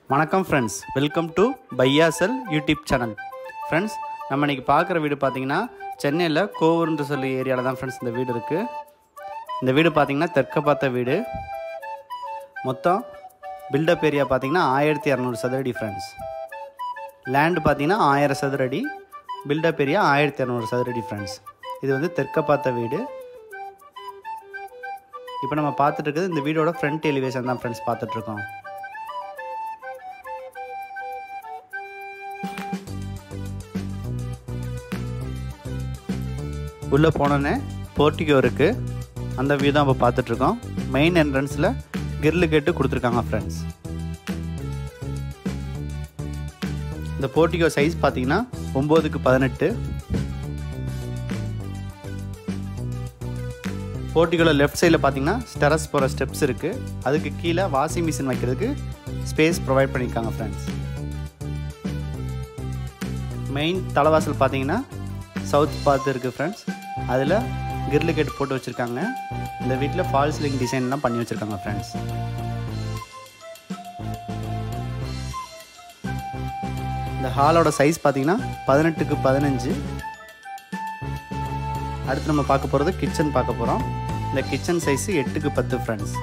வணக்கம் friends welcome to பையாசல் YouTube channel friends நம்ம இன்றைக்கி பார்க்குற வீடு பார்த்தீங்கன்னா சென்னையில் கோவூர்ன்ற சொல்லி ஏரியாவில் தான் ஃப்ரெண்ட்ஸ் இந்த வீடு இருக்குது இந்த வீடு பார்த்தீங்கன்னா தெற்க பார்த்த வீடு மொத்தம் பில்டப் ஏரியா பார்த்தீங்கன்னா ஆயிரத்தி இரநூறு சதுரடி ஃப்ரெண்ட்ஸ் லேண்டு பார்த்தீங்கன்னா ஆயிரம் சதுரடி பில்டப் ஏரியா ஆயிரத்தி இரநூறு சதுரடி ஃப்ரெண்ட்ஸ் இது வந்து தெற்க பார்த்த வீடு இப்போ நம்ம பார்த்துட்டு இருக்கிறது இந்த வீடோட ஃப்ரண்ட் எலிவேஷன் தான் ஃப்ரெண்ட்ஸ் பார்த்துட்ருக்கோம் உள்ளே போனோன்னே போர்ட்டிகோ இருக்குது அந்த வியூ தான் இப்போ பார்த்துட்ருக்கோம் மெயின் என்ட்ரன்ஸில் கிரில் கேட்டு கொடுத்துருக்காங்க ஃப்ரெண்ட்ஸ் இந்த போர்ட்டிகோ சைஸ் பார்த்தீங்கன்னா ஒம்போதுக்கு பதினெட்டு போர்ட்டிகோவில் லெஃப்ட் சைடில் பார்த்தீங்கன்னா ஸ்டெரஸ் போகிற ஸ்டெப்ஸ் இருக்குது அதுக்கு கீழே வாஷிங் மிஷின் வைக்கிறதுக்கு ஸ்பேஸ் ப்ரொவைட் பண்ணியிருக்காங்க ஃப்ரெண்ட்ஸ் மெயின் தலைவாசல் பார்த்தீங்கன்னா சவுத் பார்த்து இருக்குது ஃப்ரெண்ட்ஸ் அதில் கிரில் கேட் போட்டு வச்சுருக்காங்க இந்த வீட்டில் ஃபால் சீலிங் டிசைன்லாம் பண்ணி வச்சுருக்காங்க ஃப்ரெண்ட்ஸ் இந்த ஹாலோட சைஸ் பார்த்தீங்கன்னா பதினெட்டுக்கு பதினஞ்சு அடுத்து நம்ம பார்க்க போகிறது கிச்சன் பார்க்க போகிறோம் இந்த கிச்சன் சைஸு எட்டுக்கு பத்து ஃப்ரெண்ட்ஸ்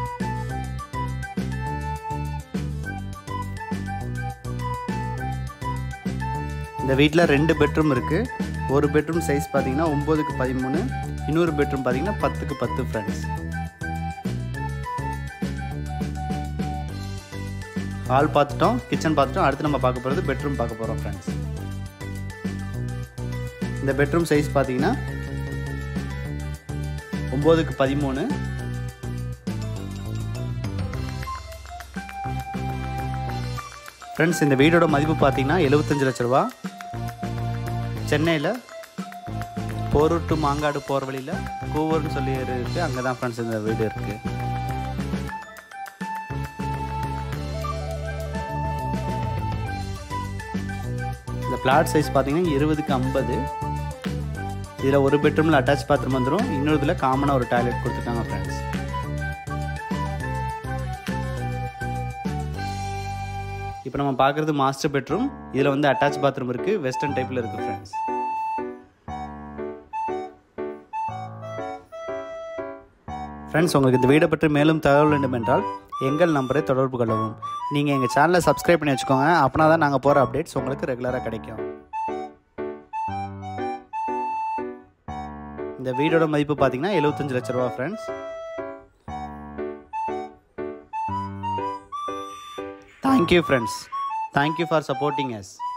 இந்த வீட்டில் ரெண்டு பெட்ரூம் இருக்குது ஒரு பெட்ரூம் சைஸ் பார்த்தீங்கன்னா ஒம்போதுக்கு பதிமூணு இன்னொரு பெட்ரூம் பார்த்தீங்கன்னா பத்துக்கு பத்து ஃப்ரெண்ட்ஸ் ஹால் பார்த்துட்டோம் கிச்சன் பார்த்துட்டோம் அடுத்து நம்ம பார்க்க போகிறது பெட்ரூம் பார்க்க போகிறோம் ஃப்ரெண்ட்ஸ் இந்த பெட்ரூம் சைஸ் பார்த்தீங்கன்னா ஒம்போதுக்கு பதிமூணு ஃப்ரெண்ட்ஸ் இந்த வீடோட மதிப்பு பார்த்தீங்கன்னா எழுபத்தஞ்சு லட்ச ரூபா சென்னையில் போரூர் டு மாங்காடு போகிற வழியில் கூவூர்னு சொல்லி இருக்குது அங்கே தான் ஃப்ரெண்ட்ஸ் இந்த வீடு இருக்குது இந்த பிளாட் சைஸ் பார்த்தீங்கன்னா இருபதுக்கு ஐம்பது இதில் ஒரு பெட்ரூமில் அட்டாச் பாத்ரூம் வந்துடும் இன்னொரு இதில் காமனாக ஒரு டாய்லெட் கொடுத்துருக்காங்க ஃப்ரெண்ட்ஸ் இப்போ நம்ம பார்க்குறது மாஸ்டர் பெட்ரூம் இதில் வந்து அட்டாச் பாத்ரூம் இருக்குது வெஸ்டர்ன் டைப்பில் இருக்குது ஃப்ரெண்ட்ஸ் ஃப்ரெண்ட்ஸ் உங்களுக்கு இந்த வீடை பற்றி மேலும் தகவல் வேண்டும் என்றால் எங்கள் நம்பரை தொடர்பு கொள்ளவும் நீங்கள் எங்கள் சேனலை சப்ஸ்கிரைப் பண்ணி வச்சுக்கோங்க அப்படின்னா தான் நாங்கள் போகிற அப்டேட்ஸ் உங்களுக்கு ரெகுலராக கிடைக்கும் இந்த வீடோட மதிப்பு பார்த்தீங்கன்னா எழுபத்தஞ்சு லட்ச ரூபா friends thank you friends thank for supporting S